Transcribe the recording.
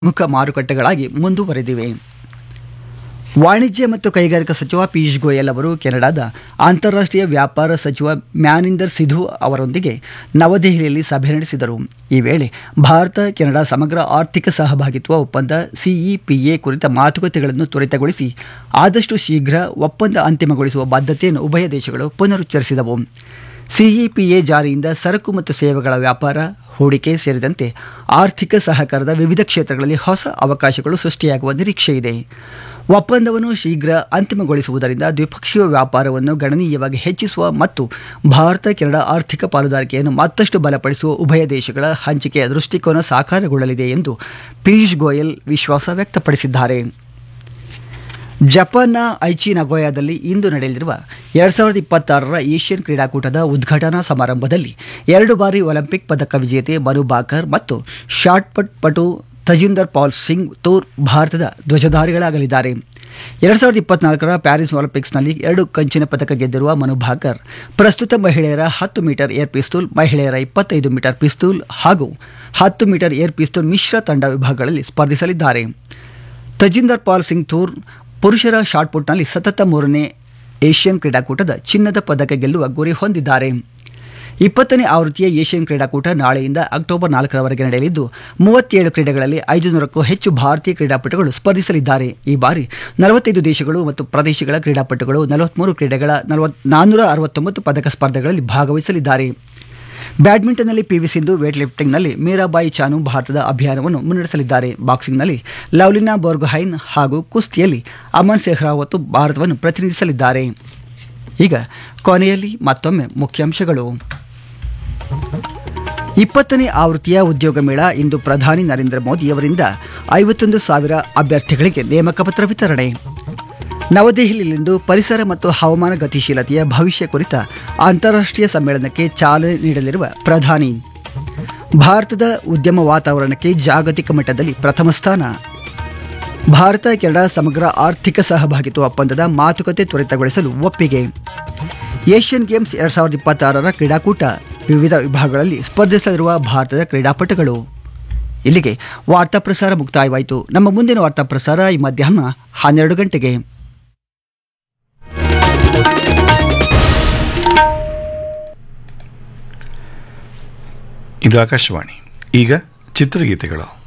ಮುಖ ಮಾರುಕಟ್ಟೆಗಳಾಗಿ ಮುಂದುವರೆದಿವೆ ವಾಣಿಜ್ಯ ಮತ್ತು ಕೈಗಾರಿಕಾ ಸಚಿವ ಪಿಯೂಷ್ ಗೋಯಲ್ ಅವರು ಕೆನಡಾದ ಅಂತಾರಾಷ್ಟ್ರೀಯ ವ್ಯಾಪಾರ ಸಚಿವ ಮ್ಯಾನಿಂದರ್ ಸಿಧು ಅವರೊಂದಿಗೆ ನವದೆಹಲಿಯಲ್ಲಿ ಸಭೆ ನಡೆಸಿದರು ಈ ವೇಳೆ ಭಾರತ ಕೆನಡಾ ಸಮಗ್ರ ಆರ್ಥಿಕ ಸಹಭಾಗಿತ್ವ ಒಪ್ಪಂದ ಸಿಇಪಿಎ ಕುರಿತ ಮಾತುಕತೆಗಳನ್ನು ತ್ವರಿತಗೊಳಿಸಿ ಆದಷ್ಟು ಶೀಘ್ರ ಒಪ್ಪಂದ ಅಂತಿಮಗೊಳಿಸುವ ಬದ್ಧತೆಯನ್ನು ಉಭಯ ದೇಶಗಳು ಪುನರುಚ್ಚರಿಸಿದವು ಸಿಇಪಿಎ ಜಾರಿಯಿಂದ ಸರಕು ಮತ್ತು ಸೇವೆಗಳ ವ್ಯಾಪಾರ ಹೂಡಿಕೆ ಸೇರಿದಂತೆ ಆರ್ಥಿಕ ಸಹಕಾರದ ವಿವಿಧ ಕ್ಷೇತ್ರಗಳಲ್ಲಿ ಹೊಸ ಅವಕಾಶಗಳು ಸೃಷ್ಟಿಯಾಗುವ ನಿರೀಕ್ಷೆ ಇದೆ ಒಪ್ಪಂದವನ್ನು ಶೀಘ್ರ ಅಂತಿಮಗೊಳಿಸುವುದರಿಂದ ದ್ವಿಪಕ್ಷೀಯ ವ್ಯಾಪಾರವನ್ನು ಗಣನೀಯವಾಗಿ ಹೆಚ್ಚಿಸುವ ಮತ್ತು ಭಾರತ ಕೆನಡಾ ಆರ್ಥಿಕ ಪಾಲುದಾರಿಕೆಯನ್ನು ಮತ್ತಷ್ಟು ಬಲಪಡಿಸುವ ಉಭಯ ದೇಶಗಳ ಹಂಚಿಕೆಯ ದೃಷ್ಟಿಕೋನ ಸಾಕಾರಗೊಳ್ಳಲಿದೆ ಎಂದು ಪಿಯೂಷ್ ಗೋಯಲ್ ವಿಶ್ವಾಸ ವ್ಯಕ್ತಪಡಿಸಿದ್ದಾರೆ ಜಪಾನ್ನ ಐಚಿ ನಗೋಯಾದಲ್ಲಿ ಇಂದು ನಡೆಯಲಿರುವ ಎರಡು ಸಾವಿರದ ಇಪ್ಪತ್ತಾರರ ಏಷ್ಯನ್ ಕ್ರೀಡಾಕೂಟದ ಉದ್ಘಾಟನಾ ಸಮಾರಂಭದಲ್ಲಿ ಎರಡು ಬಾರಿ ಒಲಿಂಪಿಕ್ ಪದಕ ವಿಜೇತೆ ಮನು ಬಾಕರ್ ಮತ್ತು ಶಾಟ್ಪಟ್ ಪಟು ತಜಿಂದರ್ ಪಾಲ್ ಸಿಂಗ್ ತೂರ್ ಭಾರತದ ಧ್ವಜಧಾರಿಗಳಾಗಲಿದ್ದಾರೆ ಎರಡು ಸಾವಿರದ ಇಪ್ಪತ್ನಾಲ್ಕರ ಪ್ಯಾರಿಸ್ ಒಲಿಂಪಿಕ್ಸ್ನಲ್ಲಿ ಎರಡು ಕಂಚಿನ ಪದಕ ಗೆದ್ದಿರುವ ಮನು ಭಾಕರ್ ಪ್ರಸ್ತುತ ಮಹಿಳೆಯರ ಹತ್ತು ಮೀಟರ್ ಏರ್ ಪಿಸ್ತೂಲ್ ಮಹಿಳೆಯರ ಇಪ್ಪತ್ತೈದು ಮೀಟರ್ ಪಿಸ್ತೂಲ್ ಹಾಗೂ ಹತ್ತು ಮೀಟರ್ ಏರ್ ಪಿಸ್ತೂಲ್ ಮಿಶ್ರ ತಂಡ ವಿಭಾಗಗಳಲ್ಲಿ ಸ್ಪರ್ಧಿಸಲಿದ್ದಾರೆ ತಜಿಂದರ್ ಪಾಲ್ ಸಿಂಗ್ ಥೂರ್ ಪುರುಷರ ಶಾಟ್ಪುಟ್ನಲ್ಲಿ ಸತತ ಮೂರನೇ ಏಷ್ಯನ್ ಕ್ರೀಡಾಕೂಟದ ಚಿನ್ನದ ಪದಕ ಗೆಲ್ಲುವ ಗುರಿ ಹೊಂದಿದ್ದಾರೆ ಇಪ್ಪತ್ತನೇ ಆವೃತ್ತಿಯ ಏಷ್ಯನ್ ಕ್ರೀಡಾಕೂಟ ನಾಳೆಯಿಂದ ಅಕ್ಟೋಬರ್ ನಾಲ್ಕರವರೆಗೆ ನಡೆಯಲಿದ್ದು ಮೂವತ್ತೇಳು ಕ್ರೀಡೆಗಳಲ್ಲಿ ಐದು ನೂರಕ್ಕೂ ಹೆಚ್ಚು ಭಾರತೀಯ ಕ್ರೀಡಾಪಟುಗಳು ಸ್ಪರ್ಧಿಸಲಿದ್ದಾರೆ ಈ ಬಾರಿ ನಲವತ್ತೈದು ದೇಶಗಳು ಮತ್ತು ಪ್ರದೇಶಗಳ ಕ್ರೀಡಾಪಟುಗಳು ನಲವತ್ಮೂರು ಕ್ರೀಡೆಗಳ ನಲವತ್ ನಾನ್ನೂರ ಅರವತ್ತೊಂಬತ್ತು ಪದಕ ಸ್ಪರ್ಧೆಗಳಲ್ಲಿ ಭಾಗವಹಿಸಲಿದ್ದಾರೆ ಬ್ಯಾಡ್ಮಿಂಟನ್ನಲ್ಲಿ ಪಿವಿ ಸಿಂಧು ವೇಟ್ ಲಿಫ್ಟಿಂಗ್ನಲ್ಲಿ ಮೀರಾಬಾಯಿ ಚಾನು ಭಾರತದ ಅಭಿಯಾನವನ್ನು ಮುನ್ನಡೆಸಲಿದ್ದಾರೆ ಬಾಕ್ಸಿಂಗ್ನಲ್ಲಿ ಲವ್ಲಿನಾ ಬೋರ್ಗೊಹೈನ್ ಹಾಗೂ ಕುಸ್ತಿಯಲ್ಲಿ ಅಮನ್ ಸೆಹ್ರಾವತ್ ಭಾರತವನ್ನು ಪ್ರತಿನಿಧಿಸಲಿದ್ದಾರೆ ಈಗ ಕೊನೆಯಲ್ಲಿ ಮತ್ತೊಮ್ಮೆ ಮುಖ್ಯಾಂಶಗಳು ಇಪ್ಪತ್ತನೇ ಆವೃತ್ತಿಯ ಉದ್ಯೋಗ ಮೇಳ ಇಂದು ಪ್ರಧಾನಿ ನರೇಂದ್ರ ಮೋದಿ ಅವರಿಂದ ಐವತ್ತೊಂದು ಸಾವಿರ ಅಭ್ಯರ್ಥಿಗಳಿಗೆ ನೇಮಕ ಪತ್ರ ವಿತರಣೆ ನವದೆಹಲಿಯಲ್ಲಿಂದು ಪರಿಸರ ಮತ್ತು ಹವಾಮಾನ ಗತಿಶೀಲತೆಯ ಭವಿಷ್ಯ ಕುರಿತ ಅಂತಾರಾಷ್ಟ್ರೀಯ ಸಮ್ಮೇಳನಕ್ಕೆ ಚಾಲನೆ ನೀಡಲಿರುವ ಪ್ರಧಾನಿ ಭಾರತದ ಉದ್ಯಮ ವಾತಾವರಣಕ್ಕೆ ಜಾಗತಿಕ ಮಟ್ಟದಲ್ಲಿ ಪ್ರಥಮ ಸ್ಥಾನ ಭಾರತ ಕೆನಡಾ ಸಮಗ್ರ ಆರ್ಥಿಕ ಸಹಭಾಗಿತ್ವ ಒಪ್ಪಂದದ ಮಾತುಕತೆ ತ್ವರಿತಗೊಳಿಸಲು ಒಪ್ಪಿಗೆ ಏಷ್ಯನ್ ಗೇಮ್ಸ್ ಎರಡ್ ಸಾವಿರದ ಇಪ್ಪತ್ತಾರರ ಕ್ರೀಡಾಕೂಟ ವಿವಿಧ ವಿಭಾಗಗಳಲ್ಲಿ ಸ್ಪರ್ಧಿಸಲಿರುವ ಭಾರತದ ಕ್ರೀಡಾಪಟುಗಳು ಇಲ್ಲಿಗೆ ವಾರ್ತಾ ಪ್ರಸಾರ ಮುಕ್ತಾಯವಾಯಿತು ನಮ್ಮ ಮುಂದಿನ ವಾರ್ತಾ ಪ್ರಸಾರ ಈ ಮಧ್ಯಾಹ್ನ ಹನ್ನೆರಡು ಗಂಟೆಗೆ ಇದು ಆಕಾಶವಾಣಿ ಈಗ ಚಿತ್ರಗೀತೆಗಳು